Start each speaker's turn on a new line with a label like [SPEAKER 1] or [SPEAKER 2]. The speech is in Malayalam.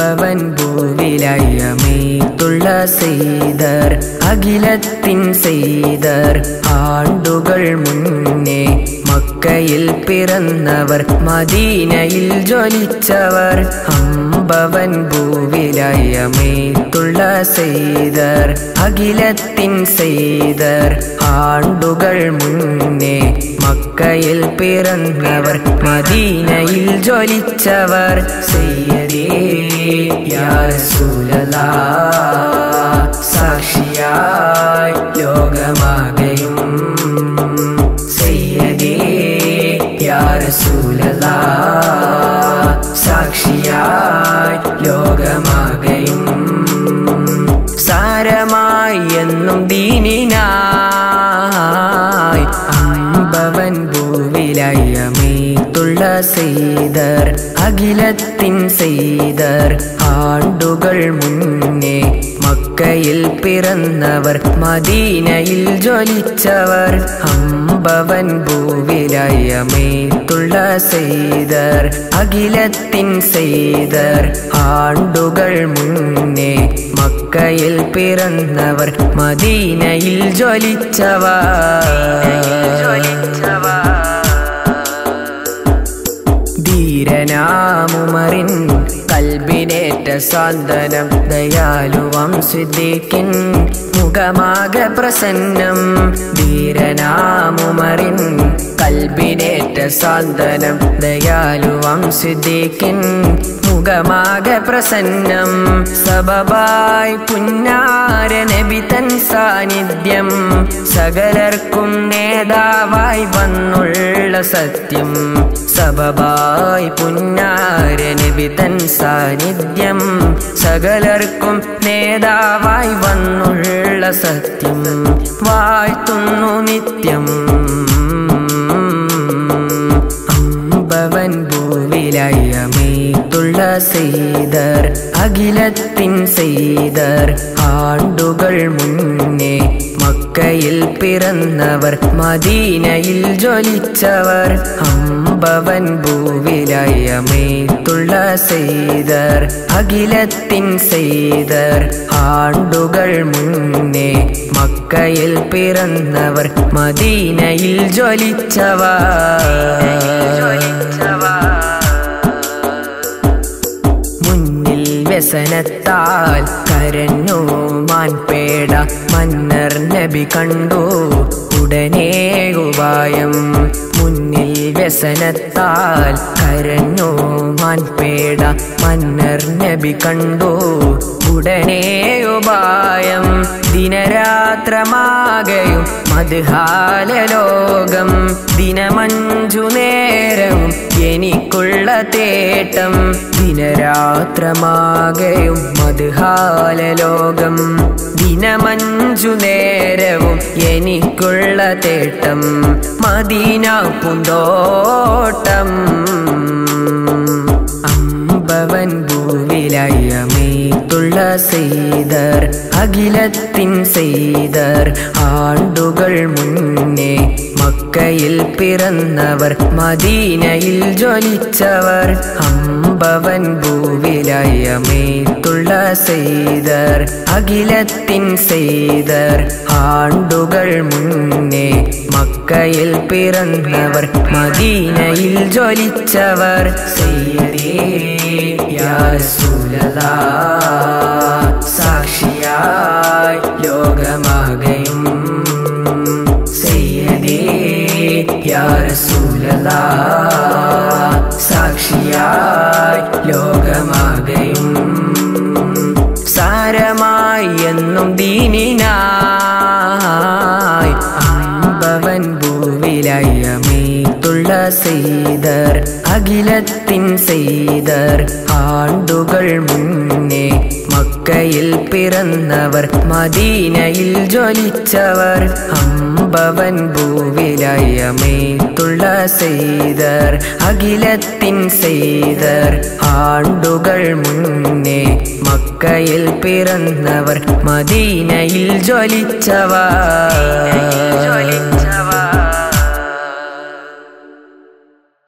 [SPEAKER 1] അമ്പവൻ ഭൂവിലയമേത്തുള്ള സെയ്തർ അഖിലത്തിൻ സെയ്തർ ആണ്ടുകൾ മുന്നേ മക്കയിൽ പിറന്നവർ മദീനയിൽ ജ്വലിച്ചവർ അമ്പവൻ ഭൂവിലയമേത്തുള്ള സെയ്തർ അഖിലത്തിൻ സെയ്തർ ആണ്ടുകൾ മുന്നേ മക്കയിൽ പിറന്നവർ മദീനയിൽ ജ്വലിച്ചവർ സയ്യദേ യാ റസൂലല്ലാ സാക്ഷിയായി ലോകമാകയും സയ്യദേ യാ റസൂലല്ലാ സാക്ഷിയായി ലോകമാകയും സാരമായി എന്നും ദീനിനായി അമ്പവൻ ഭൂവിലയമേത്തുള്ള സെയ്തർ അഖിലത്തിൻ സെയ്തർ ആണ്ടുകൾ മുന്നേ മക്കയിൽ പിറന്നവർ മദീനയിൽ ജ്വലിച്ചവർ അമ്പവൻ ഭൂവിലയമേത്തുള്ള സെയ്തർ അഖിലത്തിൻ സെയ്തർ ആണ്ടുകൾ മുന്നേ മക്കയിൽ പിറന്നവർ മദീനയിൽ ജ്വലിച്ചവർ ധീരനാമുമറിൻ കൽബിനേറ്റ സാന്ത്വനം ദയാലുവം സിദ്ദീഖിൻ മുഖമാകെ പ്രസന്നം ധീരനാമുമറിൻ കൽബിനേറ്റ സാന്ത്വനം ദയാലുവം സിദ്ദീഖിൻ മുഖമാകെ പ്രസന്നം സബബായി പുന്നാര നബി തൻ സാന്നിധ്യം സകലർക്കും നേതാവായി വന്നുള്ള സത്യം സബബായി പുന്നാര നബി തൻ സാന്നിധ്യം സകലർക്കും നേതാവായി വന്നുള്ള സത്യം വാഴ്ത്തുന്നു നിത്യം അമ്പവൻ ഭൂവിലയമേത്തുള്ള സെയ്തർ അഖിലത്തിൻ സെയ്തർ ആണ്ടുകൾ മുന്നേ മക്കയിൽ പിറന്നവർ മദീനയിൽ ജ്വലിച്ചവർ അമ്പവൻ ഭൂവിലയമേത്തുള്ള സെയ്തർ അഖിലത്തിൻ സെയ്തർ ആണ്ടുകൾ മുന്നേ മക്കയിൽ പിറന്നവർ മദീനയിൽ ജ്വലിച്ചവർ മുന്നിൽ വ്യസനത്താൽ കരഞ്ഞു മാൻപേട മന്നർ നബി കണ്ടു ഉടനെ ഉപായം മുന്നിൽ വ്യസനത്താൽ കരഞ്ഞു മാൻപേട മന്നർ നബി കണ്ടു ഉടനെ ഉപായം ദിനരാത്രമാകയും മധുഹാല ലോകം ദിനമഞ്ചു നേരവും എനിക്കുള്ള തേട്ടം ദിനരാത്രമാകെയും മധുഹാല ലോകം ദിനമഞ്ചു നേരവും എനിക്കുള്ള തേട്ടം മദീന പൂന്തോട്ടം അമ്പവൻ ഭൂവിലയമേത്തുള്ള സെയ്തർ അഖിലത്തിൻ സെയ്തർ ആണ്ടുകൾ മുന്നേ മക്കയിൽ പിറന്നവർ മദീനയിൽ ജ്വലിച്ചവർ അമ്പവൻ ഭൂവിലയമേത്തുള്ള സെയ്തർ അഖിലത്തിൻ സെയ്തർ ആണ്ടുകൾ മുന്നേ മക്കയിൽ പിറന്നവർ മദീനയിൽ ജ്വലിച്ചവർ സയ്യദേ യാ റസൂലല്ലാ സാക്ഷിയായി ലോകമാകയും സയ്യദേ യാ റസൂലല്ലാ സാക്ഷിയായി ലോകമാകയും സാരമായി എന്നും ദീനിനായി അമ്പവൻ ഭൂവിലയമേത്തുള്ള സെയ്തർ അഖിലത്തിൻ സെയ്തർ ആണ്ടുകൾ മുന്നേ മക്കയിൽ പിറന്നവർ മദീനയിൽ ജ്വലിച്ചവർ അമ്പവൻ ഭൂവിലയമേത്തുള്ള സെയ്തർ അഖിലത്തിൻ സെയ്തർ ആണ്ടുകൾ മുന്നേ മക്കയിൽ പിറന്നവർ മദീനയിൽ ജ്വലിച്ചവർ